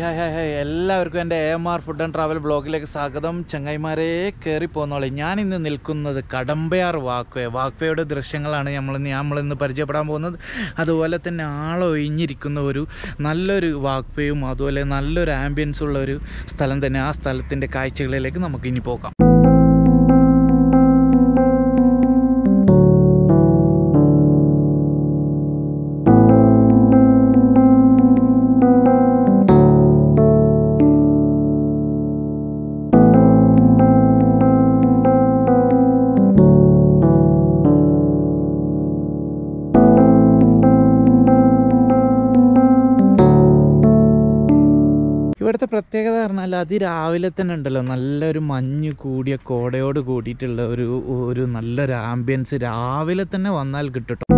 Hi hi hi എല്ലാവർക്കും എൻ്റെ A M R food and travel ബ്ലോഗിലേക്ക് സ്വാഗതം ചങ്ങായിമാരെ കയറി പോന്നോളെ ഞാൻ ഇന്ന് നിൽക്കുന്നത് കടമ്പയാർ വാക്വേ വാക്വേയുടെ ദൃശ്യങ്ങളാണ് നമ്മൾ നമ്മളിന്ന് പരിചയപ്പെടാൻ പോകുന്നത് അതുപോലെ തന്നെ ആളൊഴിഞ്ഞിരിക്കുന്ന ഒരു നല്ലൊരു വാക്വേയും അതുപോലെ നല്ലൊരു ആംബിയൻസ് ഉള്ള ഒരു സ്ഥലം തന്നെ ആ സ്ഥലത്തിൻ്റെ കാഴ്ചകളിലേക്ക് നമുക്ക് ഇനി പോകാം ഇവിടുത്തെ പ്രത്യേകത പറഞ്ഞാൽ അതിരാവിലെ തന്നെ ഉണ്ടല്ലോ നല്ലൊരു മഞ്ഞ് കൂടിയ കോടയോട് കൂടിയിട്ടുള്ള ഒരു ഒരു നല്ലൊരു ആംബിയൻസ് രാവിലെ തന്നെ വന്നാൽ കിട്ടും ട്ടോ.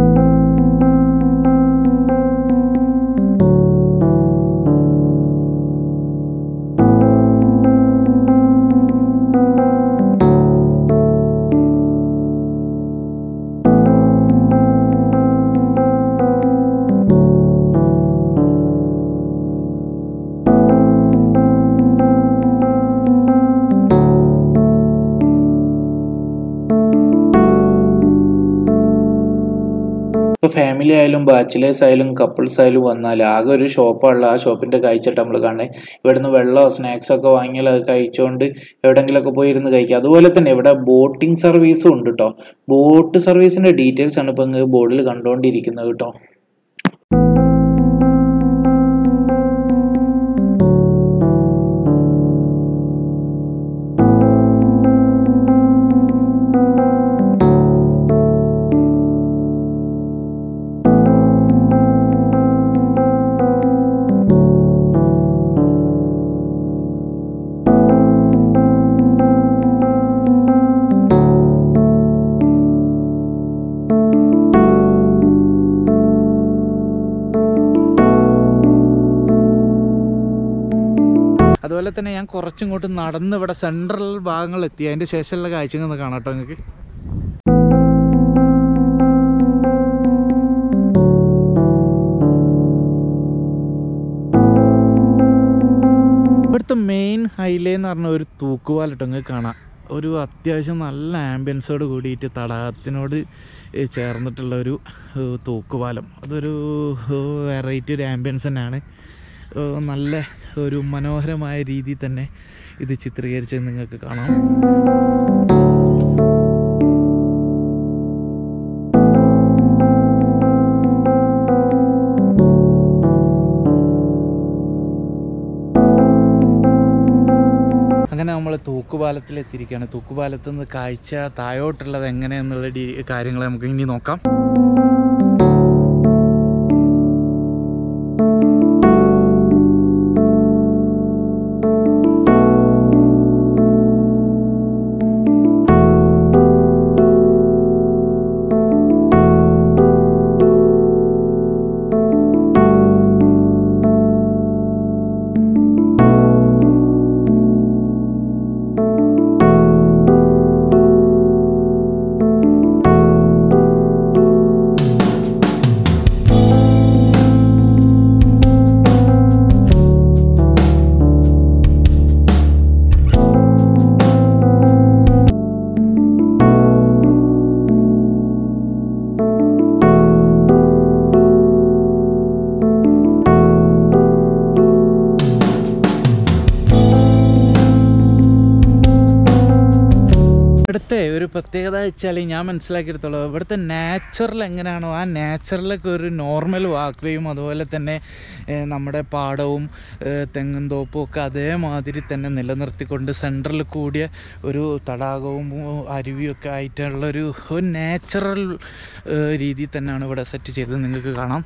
ഇപ്പോൾ ഫാമിലി ആയാലും ബാച്ചിലേഴ്സ് ആയാലും കപ്പിൾസ് ആയാലും വന്നാൽ ആകെ ഒരു ഷോപ്പാണുള്ള ആ ഷോപ്പിൻ്റെ കാഴ്ചയിട്ട് നമ്മൾ കാണുന്നത് ഇവിടുന്ന് വെള്ളമോ സ്നാക്സ് ഒക്കെ വാങ്ങിയാൽ അത് കഴിച്ചുകൊണ്ട് എവിടെയെങ്കിലുമൊക്കെ പോയി ഇരുന്ന് കഴിക്കുക അതുപോലെ തന്നെ ഇവിടെ ബോട്ടിംഗ് സർവീസും ഉണ്ട് കേട്ടോ ബോട്ട് സർവീസിൻ്റെ ഡീറ്റെയിൽസ് ആണ് ഇപ്പോൾ ഇങ്ങ് ബോർഡിൽ കണ്ടുകൊണ്ടിരിക്കുന്നത് കേട്ടോ അതുപോലെ തന്നെ ഞാൻ കുറച്ചിങ്ങോട്ട് നടന്ന് ഇവിടെ സെൻട്രൽ ഭാഗങ്ങളിൽ എത്തി അതിൻ്റെ ശേഷമുള്ള കാഴ്ചകൾ ഒന്ന് കാണാം കേട്ടോ നിങ്ങൾക്ക് ഇവിടുത്തെ മെയിൻ ഹൈലേ എന്ന് പറഞ്ഞ ഒരു തൂക്കുപാലം കേട്ടോ നിങ്ങൾക്ക് കാണാം ഒരു അത്യാവശ്യം നല്ല ആംബിയൻസോട് കൂടിയിട്ട് തടാകത്തിനോട് ഏഹ് ചേർന്നിട്ടുള്ള ഒരു ഏഹ് തൂക്കുപാലം അതൊരു വെറൈറ്റി ഒരു ആംബിയൻസ് തന്നെയാണ് ഏഹ് നല്ല ഒരു മനോഹരമായ രീതിയിൽ തന്നെ ഇത് ചിത്രീകരിച്ചത് നിങ്ങൾക്ക് കാണാം അങ്ങനെ നമ്മൾ തൂക്കുപാലത്തിൽ എത്തിയിരിക്കുകയാണ് തൂക്കുപാലത്ത് നിന്ന് കാഴ്ച താഴോട്ടുള്ളത് എങ്ങനെയെന്നുള്ള ഡീ കാര്യങ്ങൾ നമുക്ക് ഇനി നോക്കാം ഇവിടുത്തെ ഒരു പ്രത്യേകത വെച്ചാൽ ഞാൻ മനസ്സിലാക്കിയെടുത്തോളൂ ഇവിടുത്തെ നാച്ചുറൽ എങ്ങനെയാണോ ആ നാച്ചുറലൊക്കെ ഒരു നോർമൽ വാക്വേയും അതുപോലെ തന്നെ ഏഹ്, നമ്മുടെ പാടവും ഏഹ്, തെങ്ങും തോപ്പും ഒക്കെ അതേമാതിരി തന്നെ നിലനിർത്തിക്കൊണ്ട് സെൻട്രൽ കൂടിയ ഒരു തടാകവും ഉം, അരുവിയൊക്കെ ആയിട്ടുള്ള ഒരു ഒരു നാച്ചുറൽ രീതിയിൽ തന്നെയാണ് ഇവിടെ സെറ്റ് ചെയ്തത് നിങ്ങൾക്ക് കാണാം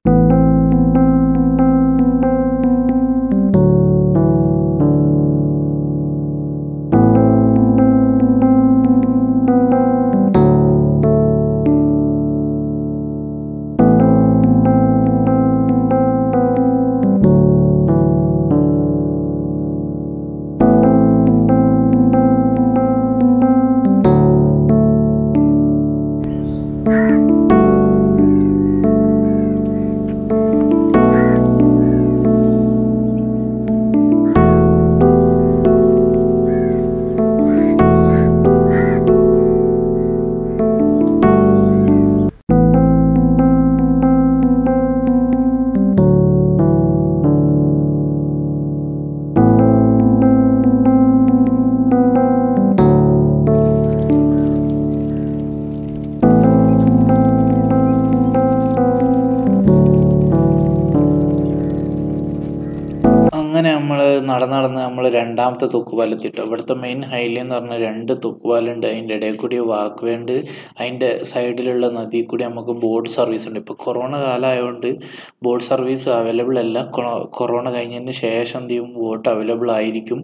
അങ്ങനെ നമ്മൾ നടന്ന് നടന്ന് നമ്മൾ രണ്ടാമത്തെ തൂക്കുപാലെത്തിട്ടോ ഇവിടുത്തെ മെയിൻ ഹൈലി എന്ന് പറഞ്ഞാൽ രണ്ട് തൂക്കുപാലുണ്ട് അതിൻ്റെ ഇടയിൽ കൂടി വാക്ക് വേണ്ട അതിൻ്റെ സൈഡിലുള്ള നദിയിൽ കൂടി നമുക്ക് ബോട്ട് സർവീസ് ഉണ്ട് ഇപ്പോൾ കൊറോണ കാലമായതുകൊണ്ട് ബോട്ട് സർവീസ് അവൈലബിൾ അല്ല കൊ- കൊറോണ കഴിഞ്ഞതിന് ശേഷം എന്ത് ചെയ്യും ബോട്ട് അവൈലബിൾ ആയിരിക്കും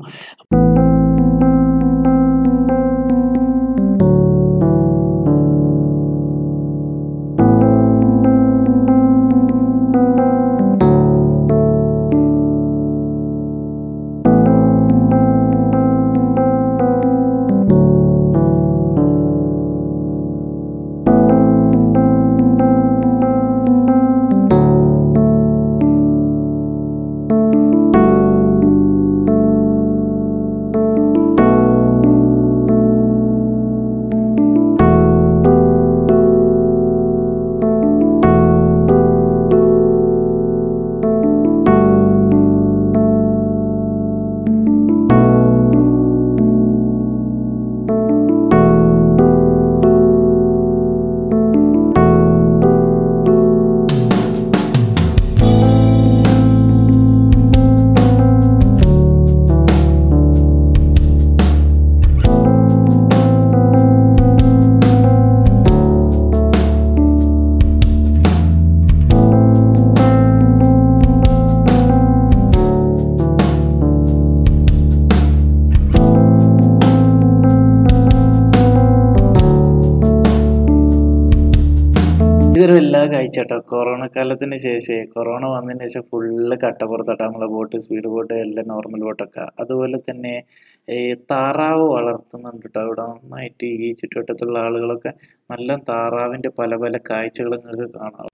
ഇതൊരു എല്ലാ കാഴ്ച കേട്ടോ കൊറോണ കാലത്തിന് ശേഷമേ കൊറോണ വന്നതിന് ശേഷം ഫുള്ള് കട്ടപ്പുറത്തോട്ട് നമ്മളെ ബോട്ട് സ്പീഡ് ബോട്ട് എല്ലാം നോർമൽ ബോട്ടൊക്കെ അതുപോലെ തന്നെ ഈ താറാവ് വളർത്തുന്നുണ്ട് കേട്ടോ ഇവിടെ നന്നായിട്ട് ഈ ചുറ്റുവട്ടത്തുള്ള ആളുകളൊക്കെ നല്ല താറാവിൻ്റെ പല പല കാഴ്ചകൾ നിങ്ങൾക്ക് കാണാം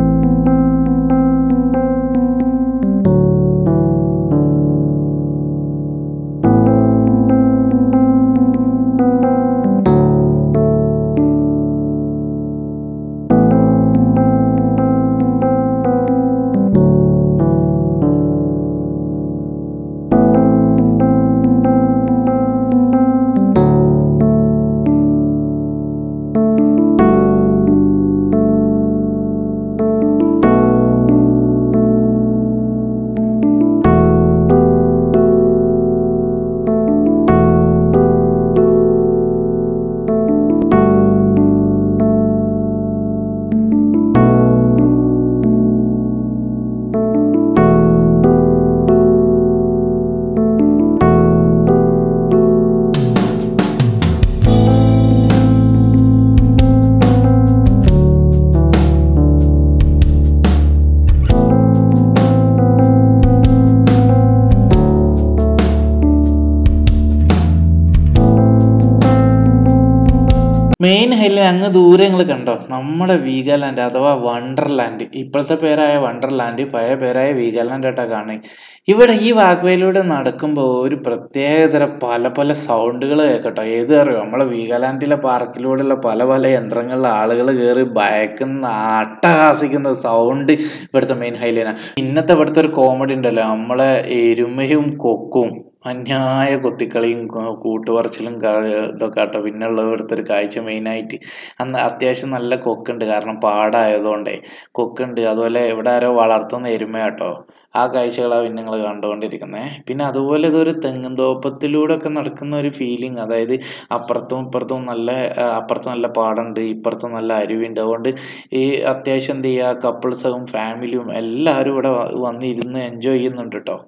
മെയിൻ ഹൈലൈറ്റ് അങ്ങ് ദൂരെ നിങ്ങൾ കണ്ടോ നമ്മുടെ വീഗാലാൻഡ് അഥവാ വണ്ടർലാൻഡ് ഇപ്പോഴത്തെ പേരായ വണ്ടർലാൻഡ് പഴയ പേരായ വീഗാലാൻഡ് ആയിട്ടാ കാണുന്നത് ഇവിടെ ഈ വാക്വേയിലൂടെ നടക്കുമ്പോൾ ഒരു പ്രത്യേകതര പല പല സൗണ്ടുകൾ കേൾക്കട്ടോ ഏത് അറിയോ നമ്മളെ വീഗാലാൻഡിലെ പാർക്കിലൂടെയുള്ള പല പല യന്ത്രങ്ങളിലെ ആളുകൾ കയറി ഭയക്കുന്ന അട്ടഹാസിക്കുന്ന സൗണ്ട് ഇവിടുത്തെ മെയിൻ ഹൈലൈനാണ് ഇന്നത്തെ ഇവിടുത്തെ ഒരു കോമഡി ഉണ്ടല്ലോ നമ്മളെ എരുമയും കൊക്കും അന്യായ കൊത്തിക്കളിയും കൂ- കൂട്ടുപറച്ചിലും ക- ഇതൊക്കെ ആട്ടോ പിന്നെ ഉള്ളത് ഇവിടുത്തെ ഒരു കാഴ്ച മെയിനായിട്ട് അന്ന് അത്യാവശ്യം നല്ല കൊക്കുണ്ട് കാരണം പാടായതുകൊണ്ടേ കൊക്കുണ്ട് അതുപോലെ ഇവിടെ ആരോ വളർത്തുന്ന എരുമയാട്ടോ ആ കാഴ്ചകളാണ് പിന്നെ നിങ്ങൾ കണ്ടുകൊണ്ടിരിക്കുന്നത് പിന്നെ അതുപോലെ ഇതൊരു തെങ്ങും തോപ്പത്തിലൂടെ ഒക്കെ നടക്കുന്ന ഒരു ഫീലിംഗ് അതായത് അപ്പുറത്തും ഇപ്പുറത്തും നല്ല ആ, അപ്പുറത്ത് നല്ല പാടുണ്ട് ഇപ്പുറത്ത് നല്ല അരുവിയുണ്ട് അതുകൊണ്ട് ഈ അത്യാവശ്യം എന്ത് ചെയ്യുക കപ്പിൾസും ഫാമിലിയും എല്ലാവരും ഇവിടെ വ- വന്നിരുന്ന് എൻജോയ് ചെയ്യുന്നുണ്ട് കേട്ടോ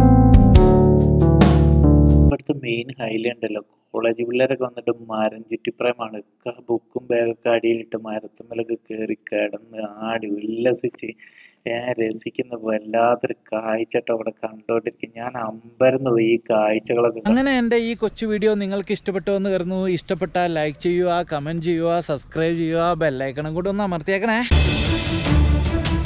ഇവിടുത്തെ മെയിൻ ഹൈലൈറ്റ് ഉണ്ടല്ലോ കോളേജ് പിള്ളേരൊക്കെ വന്നിട്ട് മരം ചുറ്റിപ്രയമാണ് ബുക്കും ബാഗൊക്കെ അടിയിലിട്ട് മരത്തുമ്മലൊക്കെ കയറി കിടന്ന് ആടി ഉല്ലസിച്ച് ഞാൻ രസിക്കുന്ന വല്ലാത്തൊരു കാഴ്ചട്ടോ അവിടെ കണ്ടോണ്ടിരിക്കും ഞാൻ അമ്പരന്ന് പോയി ഈ കാഴ്ചകളൊക്കെ അങ്ങനെ എൻ്റെ ഈ കൊച്ചു വീഡിയോ നിങ്ങൾക്ക് ഇഷ്ടപ്പെട്ടു എന്ന് കരുതുന്നു ഇഷ്ടപ്പെട്ടാൽ ലൈക്ക് ചെയ്യുക കമൻറ്റ് ചെയ്യുക സബ്സ്ക്രൈബ് ചെയ്യുക ബെല്ലൈക്കണം കൂടി ഒന്ന് അമർത്തിയേക്കണേ